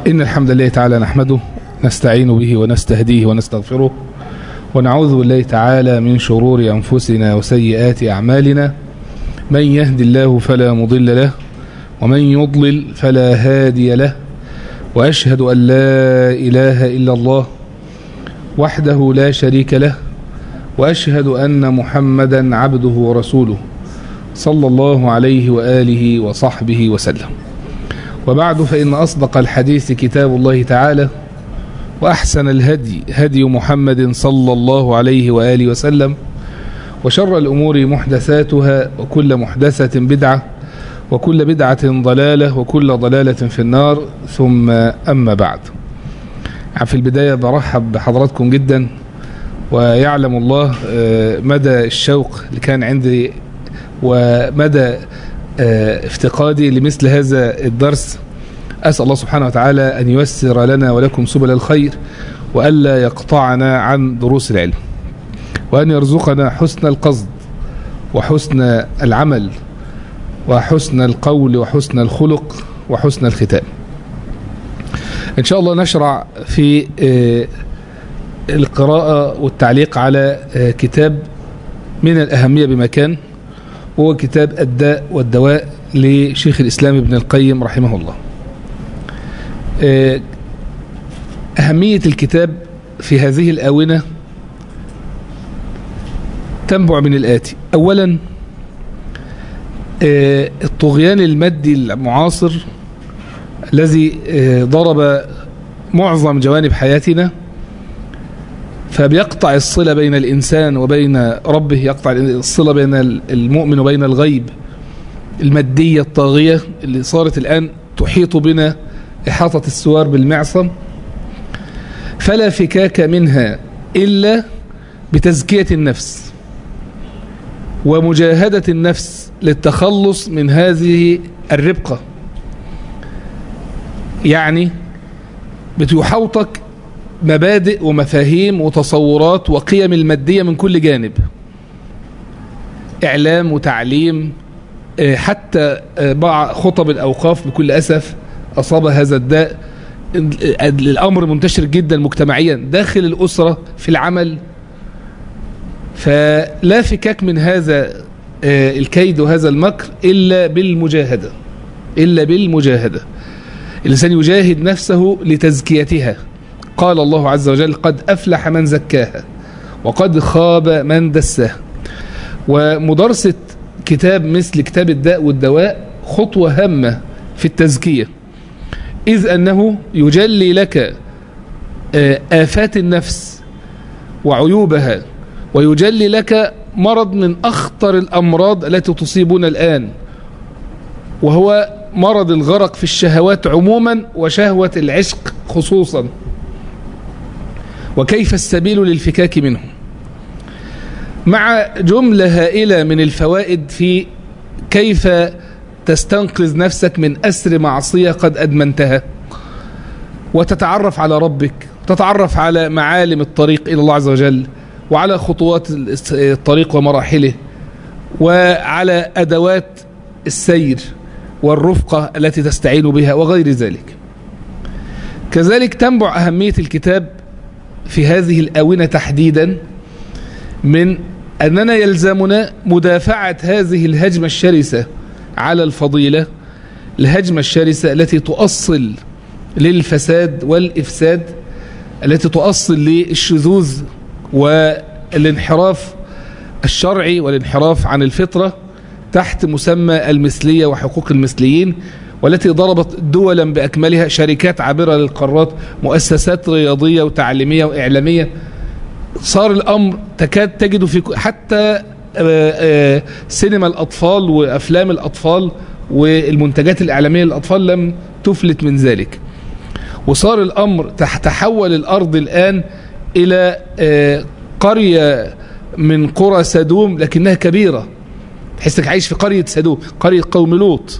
إن الحمد لله تعالى نحمده نستعين به ونستهديه ونستغفره ونعوذ بالله تعالى من شرور أنفسنا وسيئات أعمالنا من يهد الله فلا مضل له ومن يضلل فلا هادي له وأشهد أن لا إله إلا الله وحده لا شريك له وأشهد أن محمدا عبده ورسوله صلى الله عليه وآله وصحبه وسلم وبعد فإن أصدق الحديث كتاب الله تعالى وأحسن الهدي هدي محمد صلى الله عليه وآله وسلم وشر الأمور محدثاتها وكل محدثة بدعة وكل بدعة ضلالة وكل ضلالة في النار ثم أما بعد في البداية برحب بحضراتكم جدا ويعلم الله مدى الشوق اللي كان عندي ومدى افتقادي لمثل هذا الدرس أسأل الله سبحانه وتعالى أن ييسر لنا ولكم سبل الخير وألا يقطعنا عن دروس العلم وأن يرزقنا حسن القصد وحسن العمل وحسن القول وحسن الخلق وحسن الختام إن شاء الله نشرع في القراءة والتعليق على كتاب من الأهمية بمكان وهو كتاب الداء والدواء لشيخ الإسلام ابن القيم رحمه الله أهمية الكتاب في هذه الآونة تنبع من الآتي أولا الطغيان المادي المعاصر الذي ضرب معظم جوانب حياتنا فبيقطع الصلة بين الإنسان وبين ربه يقطع الصلة بين المؤمن وبين الغيب المادية الطاغية اللي صارت الآن تحيط بنا إحاطة السوار بالمعصم فلا فكاك منها إلا بتزكية النفس ومجاهدة النفس للتخلص من هذه الربقة يعني بتحوطك مبادئ ومفاهيم وتصورات وقيم المادية من كل جانب إعلام وتعليم حتى بعض خطب الأوقاف بكل أسف أصاب هذا الداء الأمر منتشر جدا مجتمعيا داخل الأسرة في العمل فلا فكاك من هذا الكيد وهذا المكر إلا بالمجاهدة إلا بالمجاهدة الإنسان يجاهد نفسه لتزكيتها قال الله عز وجل قد أفلح من زكاها وقد خاب من دساها ومدرسة كتاب مثل كتاب الداء والدواء خطوة هامة في التزكية إذ أنه يجلي لك آفات النفس وعيوبها ويجلي لك مرض من أخطر الأمراض التي تصيبنا الآن وهو مرض الغرق في الشهوات عموما وشهوة العشق خصوصا وكيف السبيل للفكاك منه مع جملة هائلة من الفوائد في كيف تستنقذ نفسك من أسر معصية قد أدمنتها وتتعرف على ربك تتعرف على معالم الطريق إلى الله عز وجل وعلى خطوات الطريق ومراحله وعلى أدوات السير والرفقة التي تستعين بها وغير ذلك كذلك تنبع أهمية الكتاب في هذه الآونة تحديدا من أننا يلزمنا مدافعة هذه الهجمة الشرسة على الفضيلة الهجمة الشرسة التي تؤصل للفساد والإفساد التي تؤصل للشذوذ والانحراف الشرعي والانحراف عن الفطرة تحت مسمى المثلية وحقوق المثليين والتي ضربت دولا بأكملها شركات عابرة للقارات مؤسسات رياضية وتعليمية وإعلامية صار الأمر تكاد تجد في حتى سينما الأطفال وأفلام الأطفال والمنتجات الإعلامية للأطفال لم تفلت من ذلك وصار الأمر تحول الأرض الآن إلى قرية من قرى سدوم لكنها كبيرة تحسك عايش في قرية سدوم قرية قوم لوط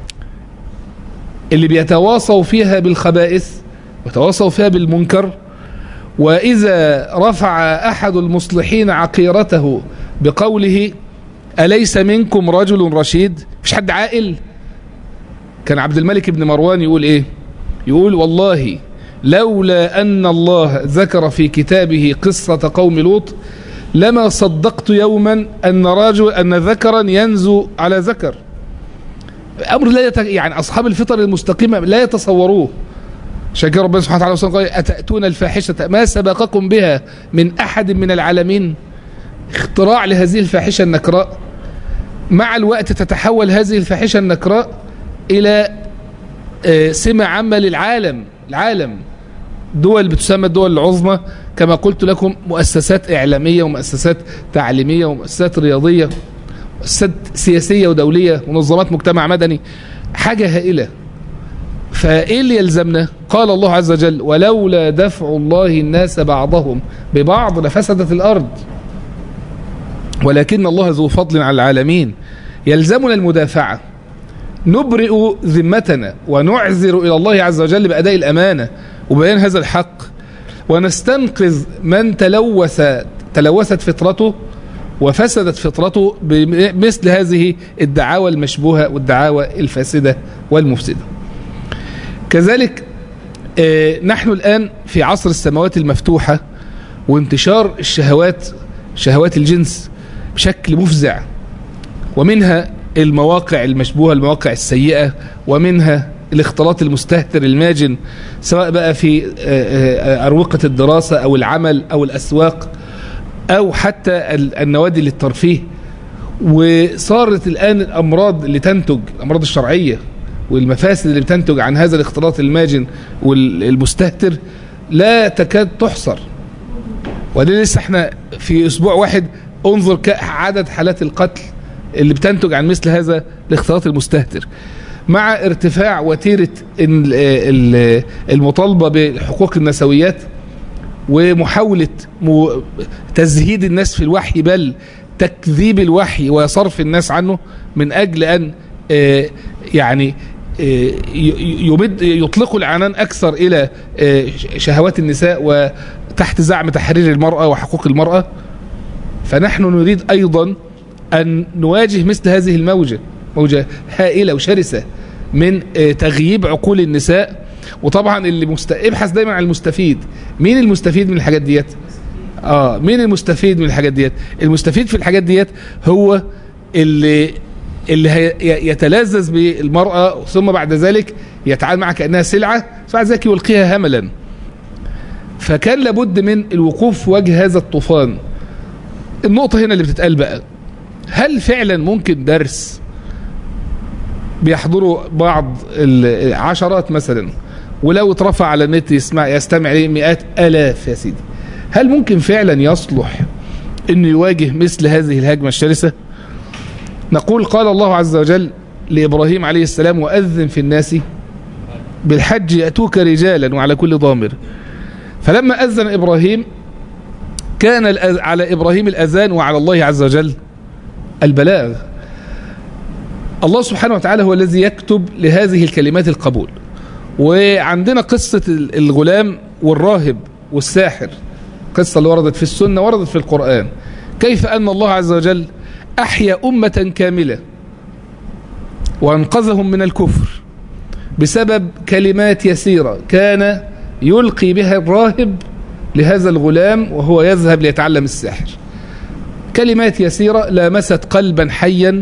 اللي بيتواصوا فيها بالخبائث وتواصوا فيها بالمنكر وإذا رفع أحد المصلحين عقيرته بقوله أليس منكم رجل رشيد مش حد عاقل كان عبد الملك بن مروان يقول إيه يقول والله لولا أن الله ذكر في كتابه قصة قوم لوط لما صدقت يوما أن رجل أن ذكرا ينزو على ذكر أمر لا يت... يعني أصحاب الفطر المستقيمة لا يتصوروه عشان كده ربنا سبحانه وتعالى قال أتأتون الفاحشة ما سبقكم بها من أحد من العالمين اختراع لهذه الفاحشة النكراء مع الوقت تتحول هذه الفاحشة النكراء إلى سمة عامة للعالم العالم دول بتسمى الدول العظمى كما قلت لكم مؤسسات إعلامية ومؤسسات تعليمية ومؤسسات رياضية مؤسسات سياسية ودولية منظمات مجتمع مدني حاجة هائلة فإيه اللي يلزمنا قال الله عز وجل ولولا دفع الله الناس بعضهم ببعض لفسدت الأرض ولكن الله ذو فضل على العالمين يلزمنا المدافعة نبرئ ذمتنا ونعذر إلى الله عز وجل بأداء الأمانة وبيان هذا الحق ونستنقذ من تلوث تلوثت فطرته وفسدت فطرته بمثل هذه الدعاوى المشبوهة والدعاوى الفاسدة والمفسدة كذلك نحن الآن في عصر السماوات المفتوحة وانتشار الشهوات شهوات الجنس بشكل مفزع ومنها المواقع المشبوهة المواقع السيئة ومنها الاختلاط المستهتر الماجن سواء بقى في أروقة الدراسة أو العمل أو الأسواق أو حتى النوادي للترفيه وصارت الآن الأمراض اللي تنتج الأمراض الشرعية والمفاسد اللي بتنتج عن هذا الاختلاط الماجن والمستهتر لا تكاد تحصر وده لسه احنا في اسبوع واحد انظر عدد حالات القتل اللي بتنتج عن مثل هذا الاختلاط المستهتر مع ارتفاع وتيرة المطالبة بحقوق النسويات ومحاولة تزهيد الناس في الوحي بل تكذيب الوحي وصرف الناس عنه من أجل أن يعني يمد يطلقوا العنان أكثر إلى شهوات النساء وتحت زعم تحرير المرأة وحقوق المرأة فنحن نريد أيضا أن نواجه مثل هذه الموجة موجة هائلة وشرسة من تغييب عقول النساء وطبعا اللي مست... ابحث دايما عن المستفيد مين المستفيد من الحاجات ديت اه مين المستفيد من الحاجات ديت المستفيد في الحاجات ديت هو اللي اللي يتلذذ بالمرأة ثم بعد ذلك يتعامل معها كأنها سلعة بعد ذلك يلقيها هملا فكان لابد من الوقوف في وجه هذا الطوفان النقطة هنا اللي بتتقال بقى هل فعلا ممكن درس بيحضروا بعض العشرات مثلا ولو اترفع على النت يسمع يستمع اليه مئات الاف يا سيدي هل ممكن فعلا يصلح انه يواجه مثل هذه الهجمه الشرسه نقول قال الله عز وجل لابراهيم عليه السلام واذن في الناس بالحج ياتوك رجالا وعلى كل ضامر فلما اذن ابراهيم كان على ابراهيم الاذان وعلى الله عز وجل البلاغ الله سبحانه وتعالى هو الذي يكتب لهذه الكلمات القبول وعندنا قصة الغلام والراهب والساحر قصة اللي وردت في السنة وردت في القرآن كيف أن الله عز وجل أحيا أمة كاملة وأنقذهم من الكفر بسبب كلمات يسيرة كان يلقي بها الراهب لهذا الغلام وهو يذهب ليتعلم السحر كلمات يسيرة لامست قلبا حيا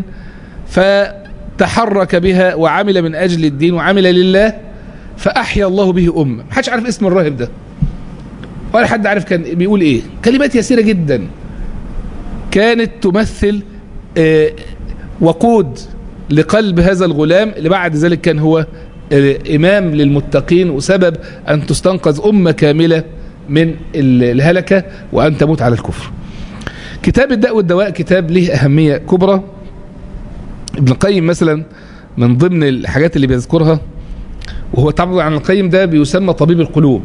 فتحرك بها وعمل من أجل الدين وعمل لله فأحيا الله به أمة محدش عارف اسم الراهب ده ولا حد عارف كان بيقول إيه كلمات يسيرة جدا كانت تمثل آه وقود لقلب هذا الغلام اللي بعد ذلك كان هو آه إمام للمتقين وسبب أن تستنقذ أمة كاملة من الهلكة وأن تموت على الكفر كتاب الداء والدواء كتاب له أهمية كبرى ابن القيم مثلا من ضمن الحاجات اللي بيذكرها وهو طبعا عن القيم ده بيسمى طبيب القلوب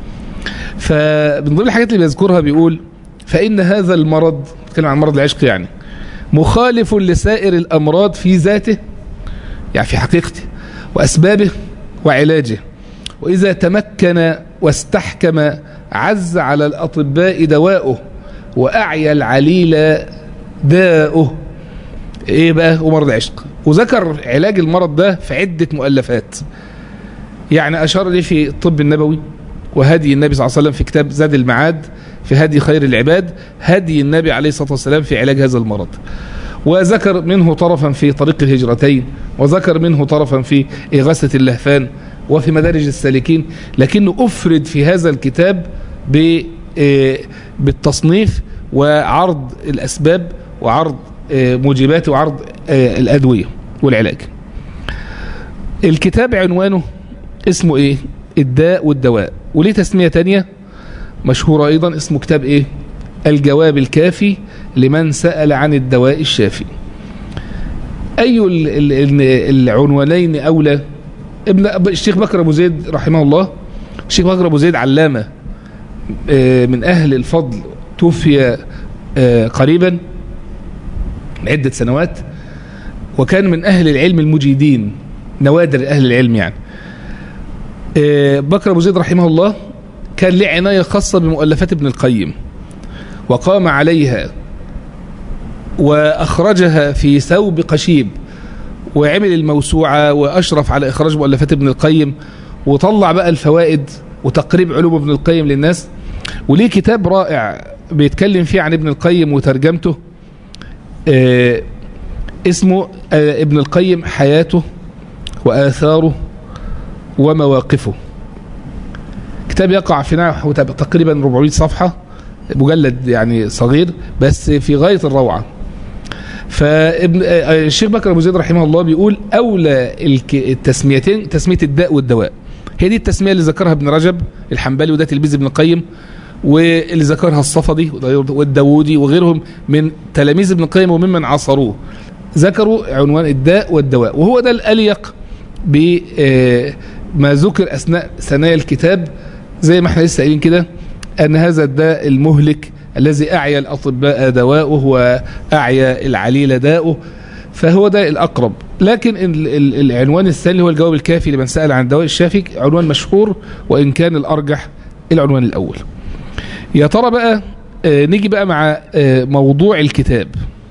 فمن ضمن الحاجات اللي بيذكرها بيقول فإن هذا المرض نتكلم عن مرض العشق يعني مخالف لسائر الأمراض في ذاته يعني في حقيقته وأسبابه وعلاجه وإذا تمكن واستحكم عز على الأطباء دواؤه وأعيا العليل داؤه إيه بقى ومرض عشق وذكر علاج المرض ده في عدة مؤلفات يعني أشار لي في الطب النبوي وهدي النبي صلى الله عليه وسلم في كتاب زاد المعاد في هدي خير العباد هدي النبي عليه الصلاة والسلام في علاج هذا المرض وذكر منه طرفا في طريق الهجرتين وذكر منه طرفا في إغاثة اللهفان وفي مدارج السالكين لكنه أفرد في هذا الكتاب بالتصنيف وعرض الأسباب وعرض موجبات وعرض الأدوية والعلاج الكتاب عنوانه اسمه ايه الداء والدواء وليه تسمية تانية مشهورة ايضا اسمه كتاب ايه الجواب الكافي لمن سأل عن الدواء الشافي اي العنوانين اولى ابن الشيخ بكر ابو زيد رحمه الله الشيخ بكر ابو زيد علامة من اهل الفضل توفي قريبا عدة سنوات وكان من اهل العلم المجيدين نوادر اهل العلم يعني بكر ابو زيد رحمه الله كان له عناية خاصة بمؤلفات ابن القيم وقام عليها وأخرجها في ثوب قشيب وعمل الموسوعة وأشرف على إخراج مؤلفات ابن القيم وطلع بقى الفوائد وتقريب علوم ابن القيم للناس وليه كتاب رائع بيتكلم فيه عن ابن القيم وترجمته آه اسمه آه ابن القيم حياته وآثاره ومواقفه كتاب يقع في نحو تقريبا 400 صفحة مجلد يعني صغير بس في غاية الروعة فابن الشيخ بكر ابو زيد رحمه الله بيقول اولى التسميتين تسميه الداء والدواء هي دي التسميه اللي ذكرها ابن رجب الحنبلي وده تلميذ ابن القيم واللي ذكرها الصفدي والداودي وغيرهم من تلاميذ ابن القيم وممن عاصروه ذكروا عنوان الداء والدواء وهو ده الاليق بما ذكر اثناء ثنايا الكتاب زي ما احنا لسه قايلين كده ان هذا الداء المهلك الذي أعيا الأطباء دواؤه وأعيا العليل داؤه فهو ده الأقرب لكن العنوان الثاني هو الجواب الكافي لمن سأل عن الدواء الشافي عنوان مشهور وإن كان الأرجح العنوان الأول يا ترى بقى نيجي بقى مع موضوع الكتاب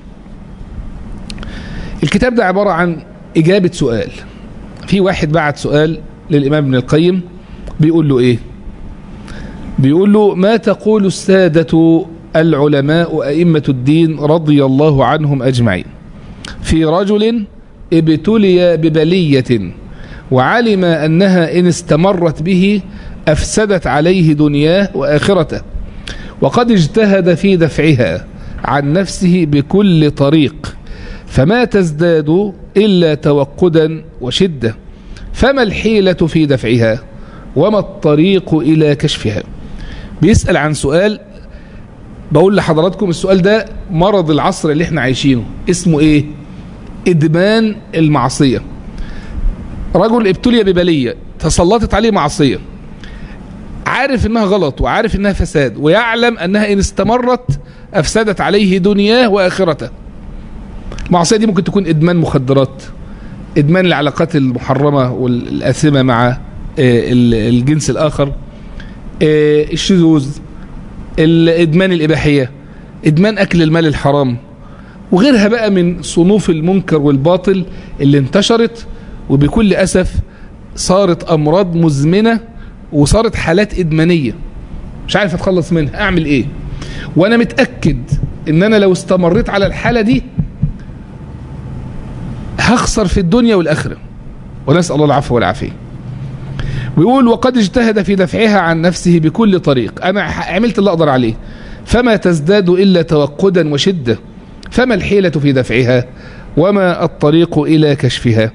الكتاب ده عبارة عن إجابة سؤال في واحد بعت سؤال للإمام ابن القيم بيقول له إيه بيقول له ما تقول السادة العلماء أئمة الدين رضي الله عنهم أجمعين في رجل ابتلي ببلية وعلم أنها إن استمرت به أفسدت عليه دنياه وآخرته وقد اجتهد في دفعها عن نفسه بكل طريق فما تزداد إلا توقدا وشدة فما الحيلة في دفعها وما الطريق إلى كشفها بيسأل عن سؤال بقول لحضراتكم السؤال ده مرض العصر اللي احنا عايشينه اسمه ايه ادمان المعصية رجل ابتلي ببلية تسلطت عليه معصية عارف انها غلط وعارف انها فساد ويعلم انها ان استمرت افسدت عليه دنياه واخرته المعصية دي ممكن تكون ادمان مخدرات ادمان العلاقات المحرمة والاثمة مع الجنس الاخر الشذوذ الادمان الاباحيه ادمان اكل المال الحرام وغيرها بقى من صنوف المنكر والباطل اللي انتشرت وبكل اسف صارت امراض مزمنه وصارت حالات ادمانيه مش عارف اتخلص منها اعمل ايه وانا متاكد ان انا لو استمريت على الحاله دي هخسر في الدنيا والاخره ونسال الله العفو والعافيه ويقول وقد اجتهد في دفعها عن نفسه بكل طريق أنا عملت اللي أقدر عليه فما تزداد إلا توقدا وشدة فما الحيلة في دفعها وما الطريق إلى كشفها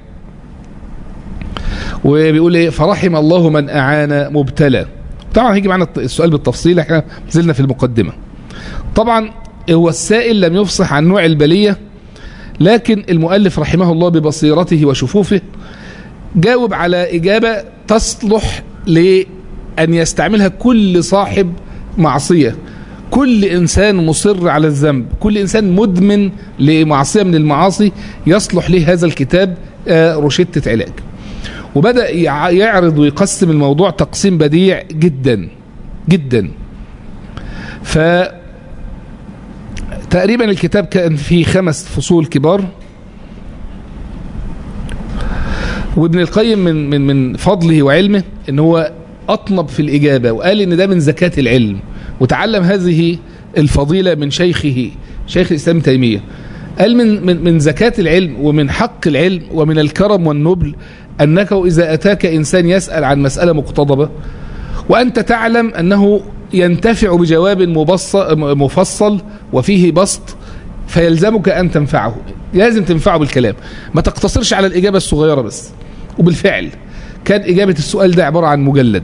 وبيقول ايه فرحم الله من أعان مبتلى طبعا هيجي معنا السؤال بالتفصيل احنا نزلنا في المقدمة طبعا هو السائل لم يفصح عن نوع البلية لكن المؤلف رحمه الله ببصيرته وشفوفه جاوب على إجابة تصلح لأن يستعملها كل صاحب معصية كل إنسان مصر على الذنب كل إنسان مدمن لمعصية من المعاصي يصلح له هذا الكتاب روشتة علاج وبدأ يعرض ويقسم الموضوع تقسيم بديع جدا جدا ف تقريبا الكتاب كان فيه خمس فصول كبار وابن القيم من من من فضله وعلمه ان هو اطنب في الاجابه وقال ان ده من زكاه العلم وتعلم هذه الفضيله من شيخه شيخ الاسلام تيميه قال من من من زكاه العلم ومن حق العلم ومن الكرم والنبل انك اذا اتاك انسان يسال عن مساله مقتضبه وانت تعلم انه ينتفع بجواب مفصل وفيه بسط فيلزمك ان تنفعه لازم تنفعه بالكلام ما تقتصرش على الاجابه الصغيره بس وبالفعل كان اجابه السؤال ده عباره عن مجلد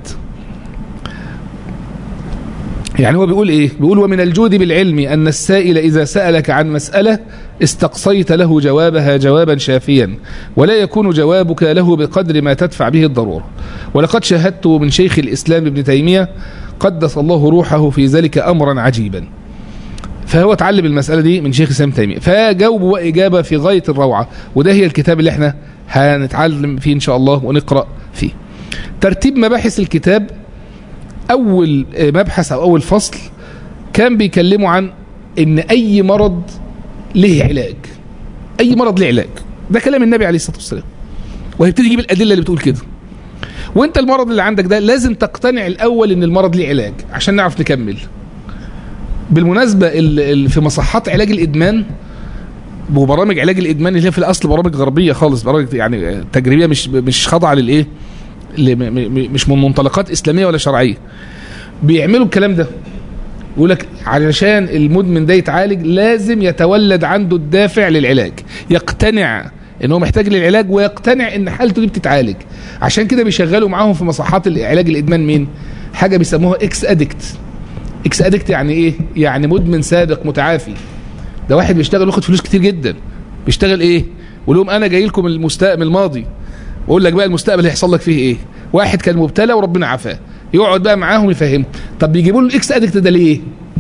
يعني هو بيقول ايه بيقول ومن الجود بالعلم ان السائل اذا سالك عن مساله استقصيت له جوابها جوابا شافيا ولا يكون جوابك له بقدر ما تدفع به الضروره ولقد شاهدت من شيخ الاسلام ابن تيميه قدس الله روحه في ذلك امرا عجيبا فهو اتعلم المساله دي من شيخ الاسلام تيميه فجاوبه اجابه في غايه الروعه وده هي الكتاب اللي احنا هنتعلم فيه ان شاء الله ونقرا فيه ترتيب مباحث الكتاب اول مبحث او اول فصل كان بيكلموا عن ان اي مرض له علاج اي مرض له علاج ده كلام النبي عليه الصلاه والسلام وهيبتدي يجيب الادله اللي بتقول كده وانت المرض اللي عندك ده لازم تقتنع الاول ان المرض ليه علاج عشان نعرف نكمل بالمناسبه في مصحات علاج الادمان وبرامج علاج الادمان اللي هي في الاصل برامج غربيه خالص برامج يعني تجريبيه مش مش خاضعه للايه مش من منطلقات اسلاميه ولا شرعيه بيعملوا الكلام ده يقول لك علشان المدمن ده يتعالج لازم يتولد عنده الدافع للعلاج يقتنع ان هو محتاج للعلاج ويقتنع ان حالته دي بتتعالج عشان كده بيشغلوا معاهم في مصحات علاج الادمان مين حاجه بيسموها اكس ادكت اكس ادكت يعني ايه يعني مدمن سابق متعافي ده واحد بيشتغل وياخد فلوس كتير جدا بيشتغل ايه ولهم انا جاي لكم المستقبل الماضي واقول لك بقى المستقبل هيحصل لك فيه ايه واحد كان مبتلى وربنا عافاه يقعد بقى معاهم يفهمه طب بيجيبوا له الاكس ادكت ده ليه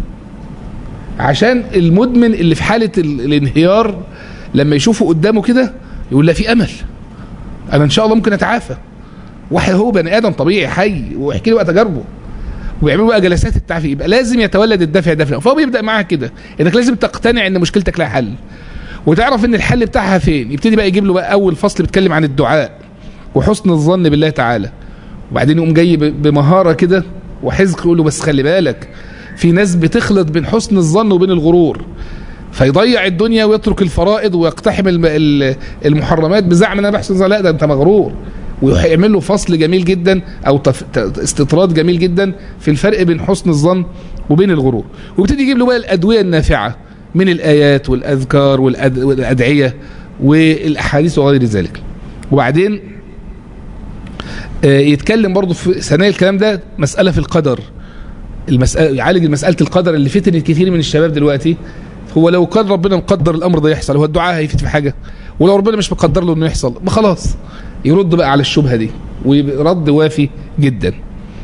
عشان المدمن اللي في حاله الانهيار لما يشوفه قدامه كده يقول لا في امل انا ان شاء الله ممكن اتعافى واحد هو بني ادم طبيعي حي ويحكي له بقى تجاربه ويعملوا بقى جلسات التعافي يبقى لازم يتولد الدافع ده فهو بيبدا معاك كده انك لازم تقتنع ان مشكلتك لها حل وتعرف ان الحل بتاعها فين يبتدي بقى يجيب له بقى اول فصل بيتكلم عن الدعاء وحسن الظن بالله تعالى وبعدين يقوم جاي بمهاره كده وحزق يقول له بس خلي بالك في ناس بتخلط بين حسن الظن وبين الغرور فيضيع الدنيا ويترك الفرائض ويقتحم المحرمات بزعم ان انا بحسن الظن لا ده انت مغرور ويعمل له فصل جميل جدا او استطراد جميل جدا في الفرق بين حسن الظن وبين الغرور ويبتدي يجيب له بقى الادويه النافعه من الايات والاذكار والادعيه والاحاديث وغير ذلك وبعدين يتكلم برضه في ثنايا الكلام ده مساله في القدر المسألة يعالج مساله القدر اللي فتنت كثير من الشباب دلوقتي هو لو كان ربنا مقدر الامر ده يحصل هو الدعاء هيفيد في حاجه ولو ربنا مش مقدر له انه يحصل ما خلاص يرد بقى على الشبهه دي ورد وافي جدا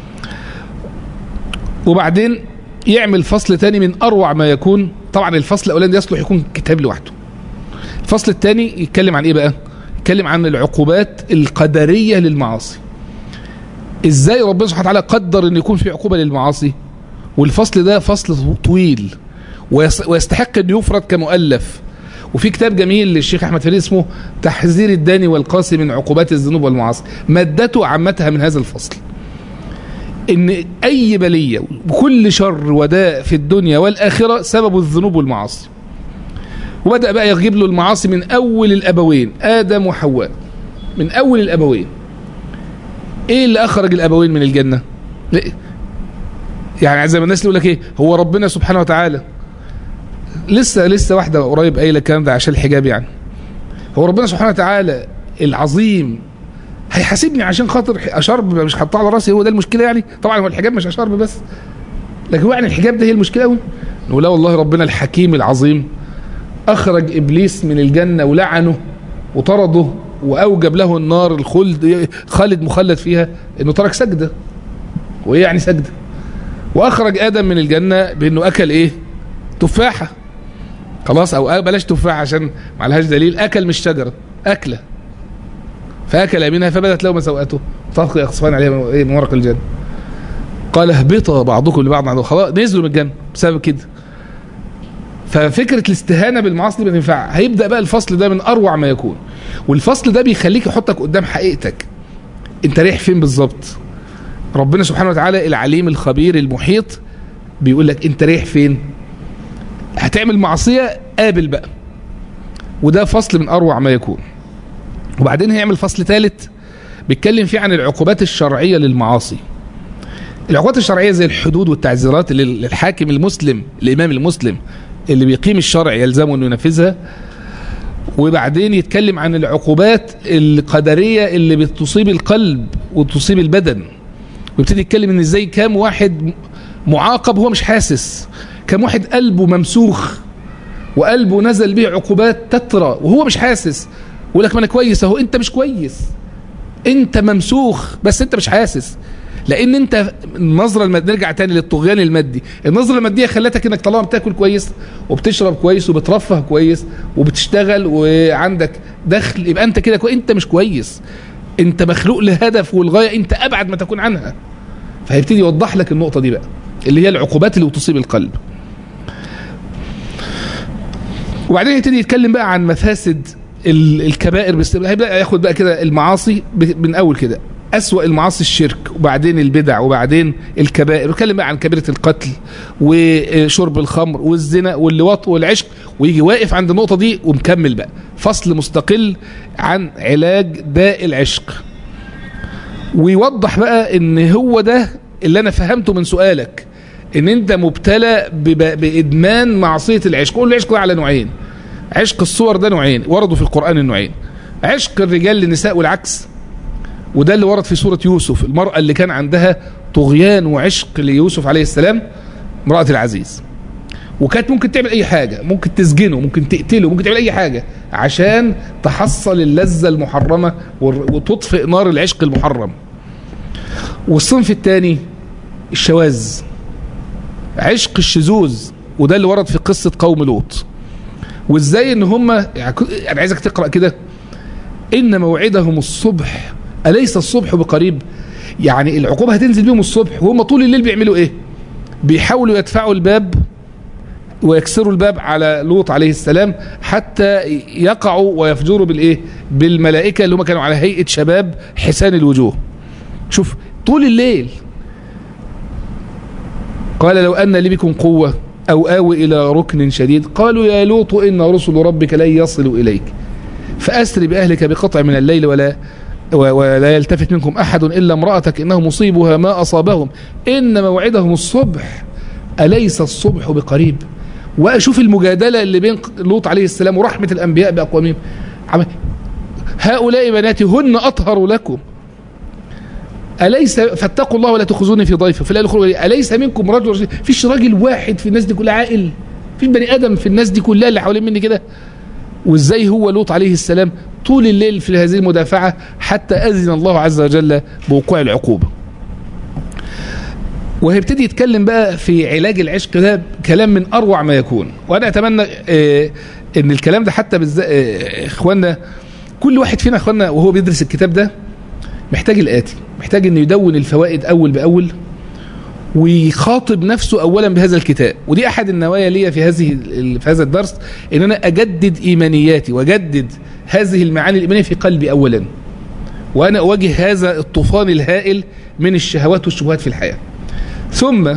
وبعدين يعمل فصل تاني من اروع ما يكون طبعا الفصل الاولاني يصلح يكون كتاب لوحده الفصل الثاني يتكلم عن ايه بقى يتكلم عن العقوبات القدريه للمعاصي ازاي ربنا سبحانه وتعالى قدر ان يكون في عقوبه للمعاصي والفصل ده فصل طويل ويستحق ان يفرد كمؤلف وفي كتاب جميل للشيخ احمد فريد اسمه تحذير الداني والقاسي من عقوبات الذنوب والمعاصي مادته عامتها من هذا الفصل ان اي بليه وكل شر وداء في الدنيا والاخره سبب الذنوب والمعاصي وبدا بقى يجيب له المعاصي من اول الابوين ادم وحواء من اول الابوين ايه اللي اخرج الابوين من الجنه يعني زي ما الناس يقول لك ايه هو ربنا سبحانه وتعالى لسه لسه واحده قريب قايله الكلام ده عشان الحجاب يعني هو ربنا سبحانه وتعالى العظيم هيحاسبني عشان خاطر اشرب مش حاطاه على راسي هو ده المشكله يعني طبعا هو الحجاب مش اشرب بس لكن هو يعني الحجاب ده هي المشكله قوي نقول لا والله ربنا الحكيم العظيم اخرج ابليس من الجنه ولعنه وطرده واوجب له النار الخلد خالد مخلد فيها انه ترك سجده وايه يعني سجده واخرج ادم من الجنه بانه اكل ايه تفاحه خلاص او بلاش تفاحه عشان ما لهاش دليل اكل مش شجره اكله فاكل منها فبدت له مسوءته طاق يخصفان عليها من ورق الجنه قال اهبطا بعضكم لبعض عدو خلاص نزلوا من الجنه بسبب كده ففكره الاستهانه بالمعاصي ما تنفع هيبدا بقى الفصل ده من اروع ما يكون والفصل ده بيخليك يحطك قدام حقيقتك انت رايح فين بالظبط ربنا سبحانه وتعالى العليم الخبير المحيط بيقول لك انت رايح فين هتعمل معصية قابل بقى وده فصل من اروع ما يكون وبعدين هيعمل فصل ثالث بيتكلم فيه عن العقوبات الشرعية للمعاصي العقوبات الشرعية زي الحدود والتعزيرات اللي الحاكم المسلم الإمام المسلم اللي بيقيم الشرع يلزمه أنه ينفذها وبعدين يتكلم عن العقوبات القدرية اللي بتصيب القلب وتصيب البدن ويبتدي يتكلم ان ازاي كام واحد معاقب هو مش حاسس كام واحد قلبه ممسوخ وقلبه نزل به عقوبات تترى وهو مش حاسس ويقول لك ما انا كويس اهو انت مش كويس انت ممسوخ بس انت مش حاسس لان انت النظره الماديه نرجع تاني للطغيان المادي النظره الماديه خلتك انك طالما بتاكل كويس وبتشرب كويس وبترفه كويس وبتشتغل وعندك دخل يبقى انت كده كويس انت مش كويس انت مخلوق لهدف والغايه انت ابعد ما تكون عنها فهيبتدي يوضح لك النقطه دي بقى اللي هي العقوبات اللي بتصيب القلب وبعدين يبتدي يتكلم بقى عن مفاسد الكبائر بس هيبدا ياخد بقى كده المعاصي من اول كده أسوأ المعاصي الشرك وبعدين البدع وبعدين الكبائر ويتكلم بقى عن كبيرة القتل وشرب الخمر والزنا واللواط والعشق ويجي واقف عند النقطة دي ومكمل بقى فصل مستقل عن علاج داء العشق ويوضح بقى ان هو ده اللي انا فهمته من سؤالك ان انت مبتلى بادمان معصية العشق قول العشق ده على نوعين عشق الصور ده نوعين وردوا في القرآن النوعين عشق الرجال للنساء والعكس وده اللي ورد في سورة يوسف المرأة اللي كان عندها طغيان وعشق ليوسف عليه السلام امرأة العزيز وكانت ممكن تعمل اي حاجة ممكن تسجنه ممكن تقتله ممكن تعمل اي حاجة عشان تحصل اللذة المحرمة وتطفئ نار العشق المحرم والصنف الثاني الشواذ عشق الشذوذ وده اللي ورد في قصة قوم لوط وازاي ان هم يعني انا عايزك تقرأ كده ان موعدهم الصبح أليس الصبح بقريب يعني العقوبة هتنزل بيهم الصبح وهم طول الليل بيعملوا ايه بيحاولوا يدفعوا الباب ويكسروا الباب على لوط عليه السلام حتى يقعوا ويفجروا بالايه بالملائكة اللي هم كانوا على هيئة شباب حسان الوجوه شوف طول الليل قال لو أن لي بكم قوة أو آوي إلى ركن شديد قالوا يا لوط إن رسل ربك لن يصلوا إليك فأسر بأهلك بقطع من الليل ولا ولا يلتفت منكم أحد إلا امرأتك إنه مصيبها ما أصابهم إن موعدهم الصبح أليس الصبح بقريب وأشوف المجادلة اللي بين لوط عليه السلام ورحمة الأنبياء بأقوامهم هؤلاء بناتي هن أطهر لكم أليس فاتقوا الله ولا تخزوني في ضيفه في الآية أليس منكم رجل رجل فيش راجل واحد في الناس دي كلها عاقل فيش بني آدم في الناس دي كلها اللي حوالين مني كده وازاي هو لوط عليه السلام طول الليل في هذه المدافعة حتى أذن الله عز وجل بوقوع العقوبة وهيبتدي يتكلم بقى في علاج العشق ده كلام من أروع ما يكون وأنا أتمنى آه أن الكلام ده حتى بالذات آه إخواننا كل واحد فينا إخواننا وهو بيدرس الكتاب ده محتاج الآتي محتاج أنه يدون الفوائد أول بأول ويخاطب نفسه اولا بهذا الكتاب ودي احد النوايا لي في هذه في هذا الدرس ان انا اجدد ايمانياتي واجدد هذه المعاني الايمانيه في قلبي اولا وانا اواجه هذا الطوفان الهائل من الشهوات والشبهات في الحياه ثم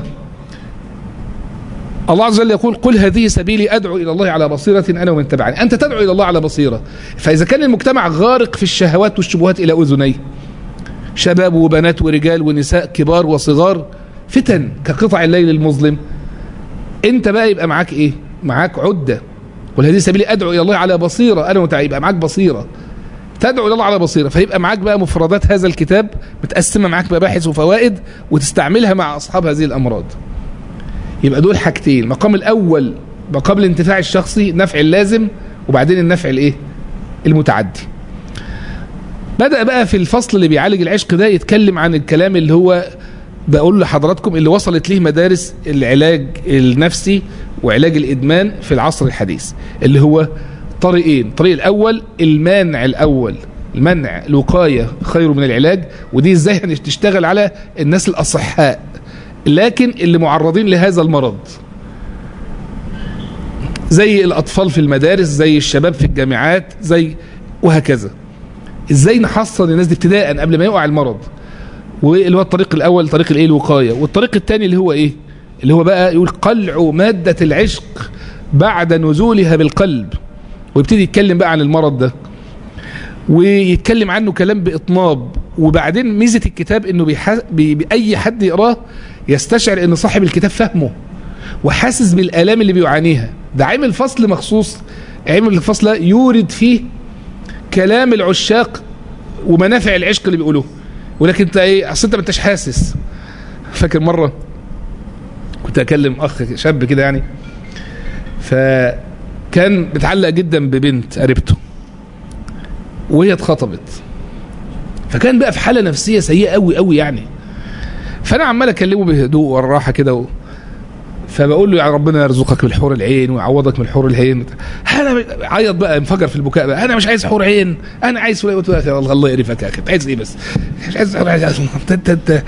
الله عز وجل يقول قل هذه سبيلي ادعو الى الله على بصيره انا ومن تبعني انت تدعو الى الله على بصيره فاذا كان المجتمع غارق في الشهوات والشبهات الى اذنيه شباب وبنات ورجال ونساء كبار وصغار فتن كقطع الليل المظلم انت بقى يبقى معاك ايه معاك عدة والهدي سبيلي ادعو الى الله على بصيرة انا وتعالى يبقى معاك بصيرة تدعو الى الله على بصيرة فيبقى معاك بقى مفردات هذا الكتاب متقسمة معاك مباحث وفوائد وتستعملها مع اصحاب هذه الامراض يبقى دول حاجتين المقام الاول مقام الانتفاع الشخصي نفع اللازم وبعدين النفع الايه المتعدي بدأ بقى في الفصل اللي بيعالج العشق ده يتكلم عن الكلام اللي هو بقول لحضراتكم اللي وصلت ليه مدارس العلاج النفسي وعلاج الإدمان في العصر الحديث اللي هو طريقين الطريق الأول المانع الأول المنع الوقاية خير من العلاج ودي ازاي هنشتغل على الناس الأصحاء لكن اللي معرضين لهذا المرض زي الأطفال في المدارس زي الشباب في الجامعات زي وهكذا ازاي نحصن الناس دي ابتداء قبل ما يقع المرض واللي هو الطريق الاول طريق الايه الوقايه والطريق الثاني اللي هو ايه اللي هو بقى يقول قلع ماده العشق بعد نزولها بالقلب ويبتدي يتكلم بقى عن المرض ده ويتكلم عنه كلام باطناب وبعدين ميزه الكتاب انه بيح... بي... باي حد يقراه يستشعر ان صاحب الكتاب فهمه وحاسس بالالام اللي بيعانيها ده عامل فصل مخصوص عامل الفصل يورد فيه كلام العشاق ومنافع العشق اللي بيقولوه ولكن انت ايه اصل انت ما انتش حاسس فاكر مره كنت اكلم اخ شاب كده يعني فكان متعلق جدا ببنت قريبته وهي اتخطبت فكان بقى في حاله نفسيه سيئه قوي قوي يعني فانا عمال اكلمه بهدوء والراحه كده و... فبقول له يا ربنا يرزقك بالحور العين ويعوضك من الحور العين انا عيط بقى انفجر في البكاء بقى انا مش عايز حور عين انا عايز قلت له الله يقرفك يا اخي عايز ايه بس مش عايز حور عين انت انت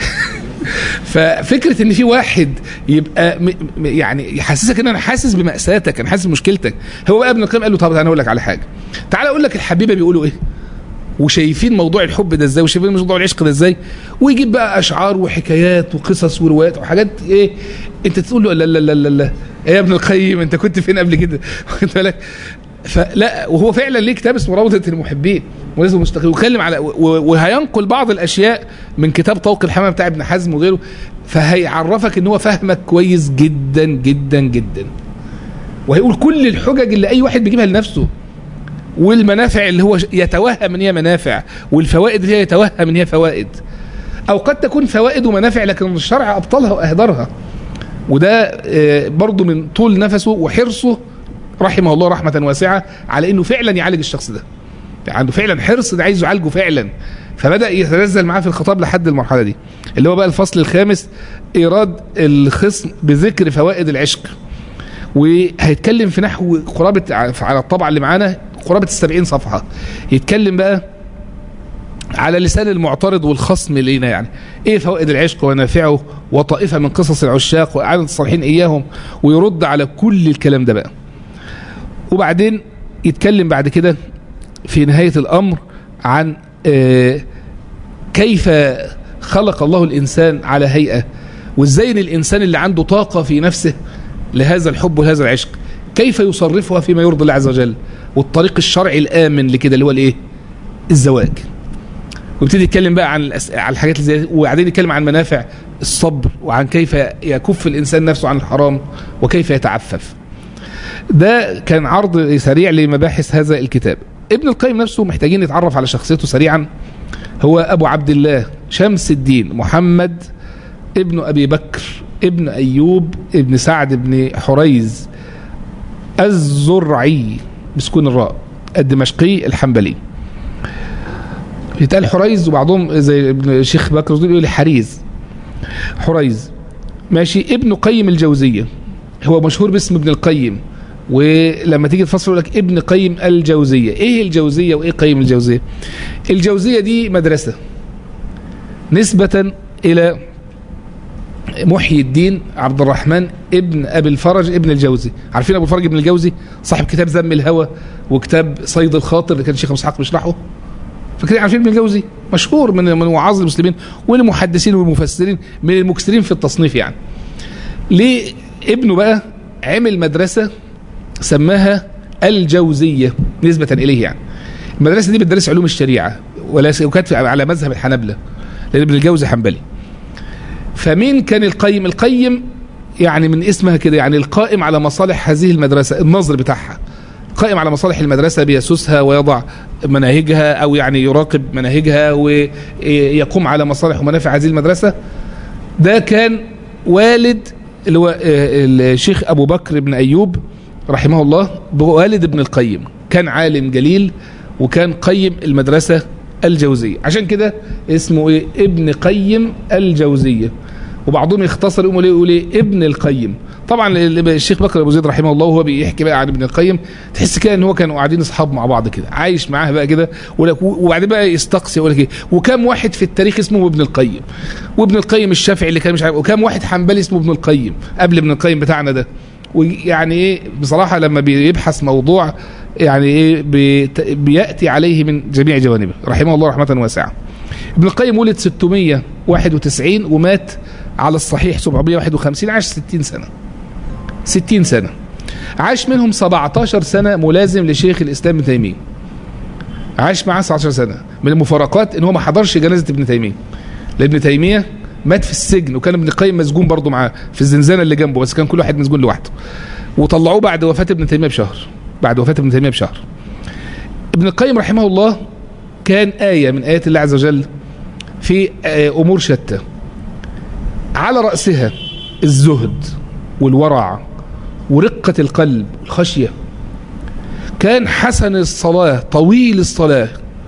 ففكره ان في واحد يبقى م... يعني يحسسك ان انا حاسس بماساتك انا حاسس بمشكلتك هو بقى ابن القيم قال له طب انا اقول لك على حاجه تعال اقول لك الحبيبه بيقولوا ايه وشايفين موضوع الحب ده ازاي وشايفين موضوع العشق ده ازاي ويجيب بقى اشعار وحكايات وقصص وروايات وحاجات ايه انت تقول له لا لا لا لا لا ايه يا ابن القيم انت كنت فين قبل كده واخد بالك فلا وهو فعلا ليه كتاب اسمه روضه المحبين ولازم مستقيم ويتكلم على وهينقل بعض الاشياء من كتاب طوق الحمام بتاع ابن حزم وغيره فهيعرفك ان هو فاهمك كويس جدا جدا جدا وهيقول كل الحجج اللي اي واحد بيجيبها لنفسه والمنافع اللي هو يتوهم ان هي منافع والفوائد اللي هي يتوهم ان هي فوائد او قد تكون فوائد ومنافع لكن الشرع ابطلها واهدرها وده برضه من طول نفسه وحرصه رحمه الله رحمة واسعة على انه فعلا يعالج الشخص ده عنده فعلا حرص ده عايز يعالجه فعلا فبدأ يتنزل معاه في الخطاب لحد المرحلة دي اللي هو بقى الفصل الخامس ايراد الخصم بذكر فوائد العشق وهيتكلم في نحو قرابة على الطبعة اللي معانا قرابة السبعين صفحة يتكلم بقى على لسان المعترض والخصم لينا يعني ايه فوائد العشق ونافعه وطائفة من قصص العشاق وإعادة الصالحين إياهم ويرد على كل الكلام ده بقى وبعدين يتكلم بعد كده في نهاية الأمر عن آه كيف خلق الله الإنسان على هيئة وازاي الإنسان اللي عنده طاقة في نفسه لهذا الحب وهذا العشق كيف يصرفها فيما يرضي الله عز وجل والطريق الشرعي الآمن لكده اللي هو الايه الزواج ويبتدي يتكلم بقى عن الأس... عن الحاجات اللي زي وبعدين يتكلم عن منافع الصبر وعن كيف يكف الإنسان نفسه عن الحرام وكيف يتعفف ده كان عرض سريع لمباحث هذا الكتاب ابن القيم نفسه محتاجين نتعرف على شخصيته سريعا هو أبو عبد الله شمس الدين محمد ابن أبي بكر ابن أيوب ابن سعد بن حريز الزرعي بسكون الراء الدمشقي الحنبلي يتقال حريز وبعضهم زي ابن الشيخ بكر يقول حريز حريز ماشي ابن قيم الجوزية هو مشهور باسم ابن القيم ولما تيجي تفسر لك ابن قيم الجوزية ايه الجوزية وايه قيم الجوزية الجوزية دي مدرسة نسبة الى محيي الدين عبد الرحمن ابن ابي الفرج ابن الجوزي عارفين ابو الفرج ابن الجوزي صاحب كتاب ذم الهوى وكتاب صيد الخاطر اللي كان الشيخ اسحاق بيشرحه فاكرين عارفين ابن الجوزي مشهور من من وعاظ المسلمين والمحدثين والمفسرين من المكثرين في التصنيف يعني ليه ابنه بقى عمل مدرسة سماها الجوزية نسبة إليه يعني المدرسة دي بتدرس علوم الشريعة ولا وكانت على مذهب الحنبلة لأن ابن الجوزي حنبلي فمين كان القيم القيم يعني من اسمها كده يعني القائم على مصالح هذه المدرسة النظر بتاعها قائم على مصالح المدرسة بيسوسها ويضع مناهجها أو يعني يراقب مناهجها ويقوم على مصالح ومنافع هذه المدرسة ده كان والد اللي هو الشيخ أبو بكر بن أيوب رحمه الله والد ابن القيم كان عالم جليل وكان قيم المدرسة الجوزية عشان كده اسمه ايه ابن قيم الجوزية وبعضهم يختصر يقول يقول ايه ابن القيم طبعا الشيخ بكر ابو زيد رحمه الله وهو بيحكي بقى عن ابن القيم تحس كده ان هو كانوا قاعدين اصحاب مع بعض كده عايش معاه بقى كده وبعدين بقى يستقصي يقول لك ايه وكم واحد في التاريخ اسمه ابن القيم وابن القيم الشافعي اللي كان مش عارف وكم واحد حنبلي اسمه ابن القيم قبل ابن القيم بتاعنا ده ويعني ايه بصراحه لما بيبحث موضوع يعني ايه بيت- بياتي عليه من جميع جوانبه رحمه الله رحمه واسعه ابن القيم ولد 691 ومات على الصحيح 751 عاش 60 سنه 60 سنه عاش منهم 17 سنه ملازم لشيخ الاسلام ابن تيميه عاش معاه 19 سنه من المفارقات ان هو ما حضرش جنازه ابن تيميه لابن تيميه مات في السجن وكان ابن القيم مسجون برضه معاه في الزنزانه اللي جنبه بس كان كل واحد مسجون لوحده وطلعوه بعد وفاه ابن تيميه بشهر بعد وفاه ابن تيميه بشهر ابن القيم رحمه الله كان آية من آيات الله عز وجل في آه، أمور شتى على رأسها الزهد والورع ورقة القلب والخشية كان حسن الصلاة طويل الصلاة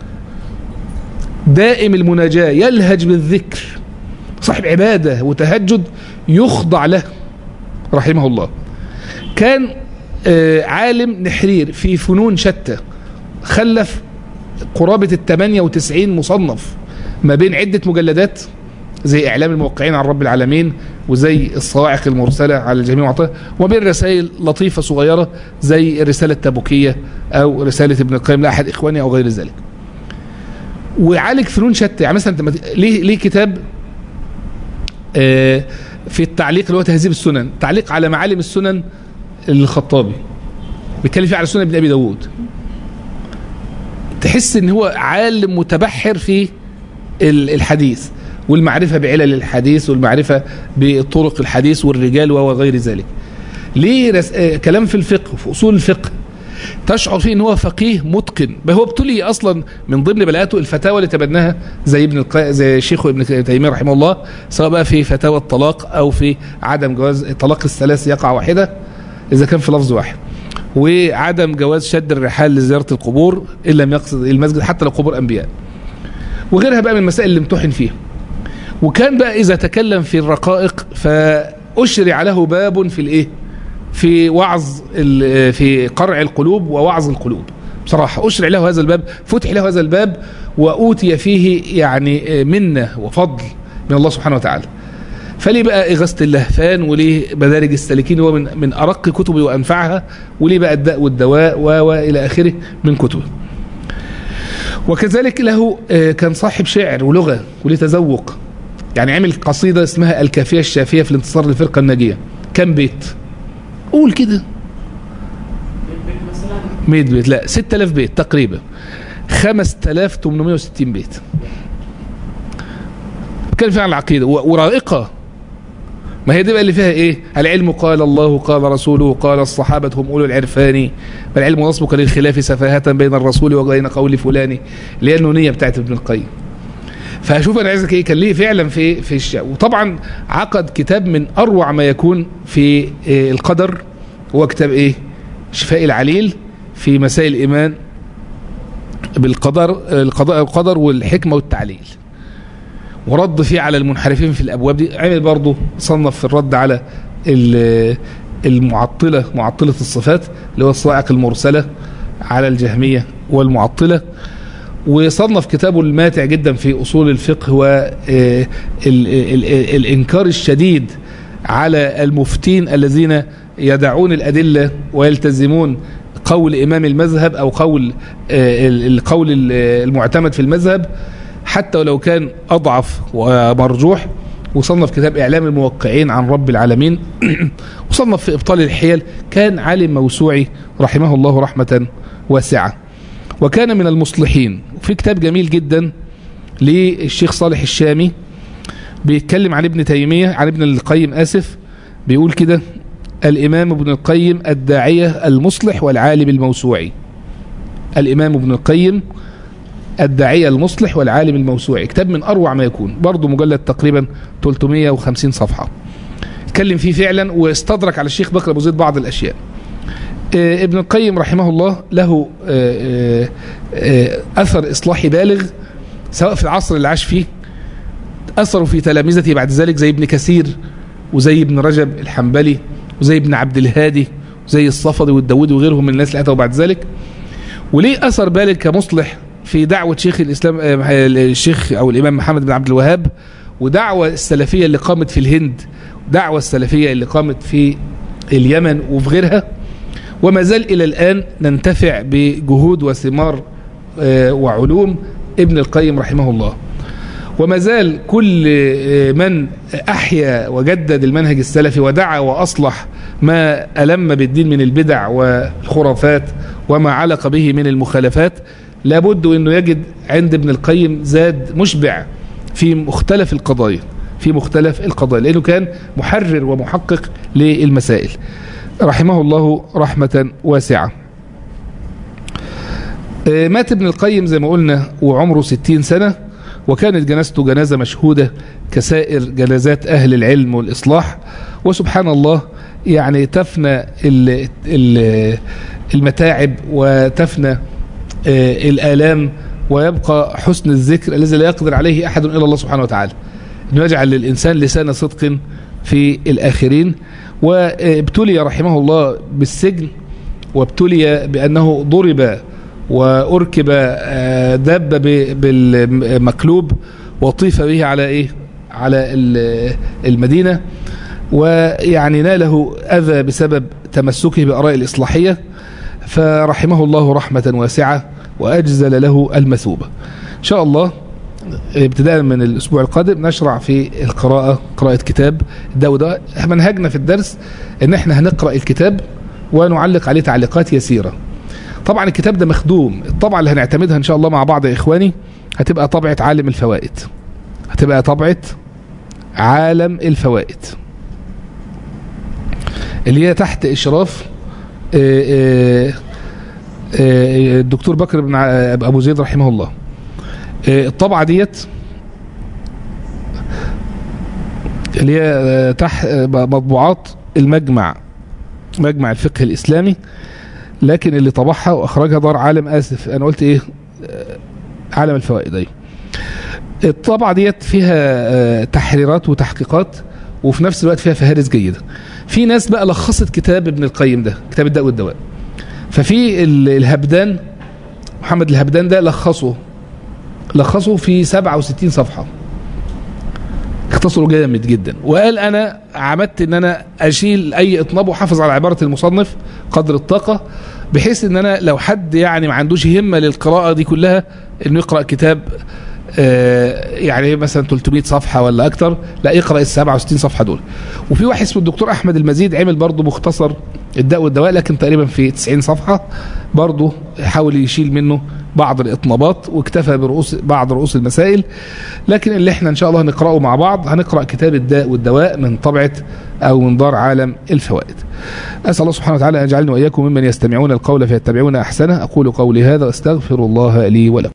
دائم المناجاة يلهج بالذكر صاحب عبادة وتهجد يخضع له رحمه الله كان آه، عالم نحرير في فنون شتى خلف قرابة ال 98 مصنف ما بين عدة مجلدات زي إعلام الموقعين عن رب العالمين وزي الصواعق المرسلة على الجميع وعطاه وما بين رسائل لطيفة صغيرة زي الرسالة التبوكية أو رسالة ابن القيم لأحد إخواني أو غير ذلك وعالج فنون شتى يعني مثلا أنت ما ت- ليه ليه كتاب آه، في التعليق اللي هو تهذيب السنن تعليق على معالم السنن للخطابي بيتكلم فيه على سنن ابن ابي داوود تحس ان هو عالم متبحر في ال- الحديث والمعرفه بعلل الحديث والمعرفه بطرق الحديث والرجال وغير ذلك ليه رس... آه كلام في الفقه في اصول الفقه تشعر فيه ان هو فقيه متقن بل هو ابتلي اصلا من ضمن بلاءاته الفتاوى اللي تبناها زي ابن الق... زي شيخه ابن تيميه رحمه الله سواء بقى في فتاوى الطلاق او في عدم جواز طلاق الثلاث يقع واحده اذا كان في لفظ واحد وعدم جواز شد الرحال لزياره القبور ان لم يقصد المسجد حتى لو قبور انبياء وغيرها بقى من المسائل اللي امتحن فيها وكان بقى اذا تكلم في الرقائق فاشرع له باب في الايه في وعظ ال- في قرع القلوب ووعظ القلوب بصراحة أشرع له هذا الباب فتح له هذا الباب وأوتي فيه يعني منة وفضل من الله سبحانه وتعالى فليه بقى إغاثة اللهفان وليه مدارج السالكين هو من, من أرق كتبه وأنفعها وليه بقى الداء والدواء و- وإلى آخره من كتبه وكذلك له آه، كان صاحب شعر ولغة وليه تذوق يعني عمل قصيدة اسمها الكافية الشافية في الانتصار للفرقة الناجية كم بيت قول كده 100 بيت لا 6000 بيت تقريبا 5860 بيت كان فيها عن العقيدة و- ورائقة ما هي دي بقى اللي فيها ايه العلم قال الله قال رسوله قال الصحابة هم أولو العرفان والعلم نصبك للخلاف سفاهة بين الرسول وبين قول فلان اللي هي النونية بتاعت ابن القيم فهشوف انا عايزك ايه كان ليه فعلا في في الش... وطبعا عقد كتاب من اروع ما يكون في إيه القدر هو كتاب ايه شفاء العليل في مسائل الايمان بالقدر القضاء القدر والحكمه والتعليل ورد فيه على المنحرفين في الابواب دي عمل برضه صنف في الرد على ال- المعطله معطله الصفات اللي هو الصواعق المرسله على الجهميه والمعطله وصنف كتابه الماتع جدا في اصول الفقه والانكار الشديد على المفتين الذين يدعون الادله ويلتزمون قول امام المذهب او قول آه، ال- القول ال- المعتمد في المذهب حتى ولو كان اضعف ومرجوح وصنف كتاب اعلام الموقعين عن رب العالمين وصنف في ابطال الحيل كان عالم موسوعي رحمه الله رحمه واسعه وكان من المصلحين وفي كتاب جميل جدا للشيخ صالح الشامي بيتكلم عن ابن تيمية عن ابن القيم آسف بيقول كده الإمام ابن القيم الداعية المصلح والعالم الموسوعي الإمام ابن القيم الداعية المصلح والعالم الموسوعي كتاب من أروع ما يكون برضه مجلد تقريبا 350 صفحة اتكلم فيه فعلا واستدرك على الشيخ بكر أبو زيد بعض الأشياء آه، ابن القيم رحمه الله له آه، آه، آه، أثر إصلاحي بالغ سواء في العصر اللي عاش فيه أثروا في تلامذته بعد ذلك زي ابن كثير وزي ابن رجب الحنبلي وزي ابن عبد الهادي وزي الصفدي والداودي وغيرهم من الناس اللي أتوا بعد ذلك وليه أثر بالغ كمصلح في دعوة شيخ الإسلام آه، الشيخ أو الإمام محمد بن عبد الوهاب ودعوة السلفية اللي قامت في الهند دعوة السلفية اللي قامت في اليمن وفي غيرها وما زال إلى الآن ننتفع بجهود وثمار وعلوم ابن القيم رحمه الله وما زال كل من أحيا وجدد المنهج السلفي ودعا وأصلح ما ألم بالدين من البدع والخرافات وما علق به من المخالفات لابد أنه يجد عند ابن القيم زاد مشبع في مختلف القضايا في مختلف القضايا لأنه كان محرر ومحقق للمسائل رحمه الله رحمة واسعة مات ابن القيم زي ما قلنا وعمره ستين سنة وكانت جنازته جنازة مشهودة كسائر جنازات أهل العلم والإصلاح وسبحان الله يعني تفنى المتاعب وتفنى الآلام ويبقى حسن الذكر الذي لا يقدر عليه أحد إلا الله سبحانه وتعالى أنه يجعل للإنسان لسان صدق في الآخرين وابتلي رحمه الله بالسجن وابتلي بأنه ضرب وأركب دابة بالمكلوب وطيف به على إيه على المدينة ويعني ناله أذى بسبب تمسكه بأراء الإصلاحية فرحمه الله رحمة واسعة وأجزل له المثوبة إن شاء الله ابتداء من الأسبوع القادم نشرع في القراءة قراءة كتاب داود منهجنا في الدرس ان احنا هنقرأ الكتاب ونعلق عليه تعليقات يسيرة طبعا الكتاب ده مخدوم الطبعة اللي هنعتمدها ان شاء الله مع بعض يا اخواني هتبقى طبعة عالم الفوائد هتبقى طبعة عالم الفوائد اللي هي تحت اشراف الدكتور بكر بن ابو زيد رحمه الله الطبعة ديت اللي هي تحت مطبوعات المجمع مجمع الفقه الإسلامي لكن اللي طبعها وأخرجها دار عالم آسف أنا قلت إيه عالم الفوائد أيوه الطبعة ديت فيها تحريرات وتحقيقات وفي نفس الوقت فيها فهارس جيدة في ناس بقى لخصت كتاب ابن القيم ده كتاب الداء والدواء ففي الهبدان محمد الهبدان ده لخصه لخصه في 67 صفحة اختصروا جامد جدا وقال انا عمدت ان انا اشيل اي اطناب وحافظ على عبارة المصنف قدر الطاقة بحيث ان انا لو حد يعني ما عندوش همة للقراءة دي كلها انه يقرأ كتاب يعني مثلا 300 صفحة ولا اكتر لا يقرأ ال 67 صفحة دول وفي واحد اسمه الدكتور احمد المزيد عمل برضه مختصر الداء والدواء لكن تقريبا في 90 صفحة برضه حاول يشيل منه بعض الاطنابات واكتفى برؤوس بعض رؤوس المسائل لكن اللي احنا ان شاء الله نقرأه مع بعض هنقرأ كتاب الداء والدواء من طبعة او من دار عالم الفوائد اسال الله سبحانه وتعالى ان يجعلني واياكم ممن يستمعون القول فيتبعون احسنه اقول قولي هذا واستغفر الله لي ولكم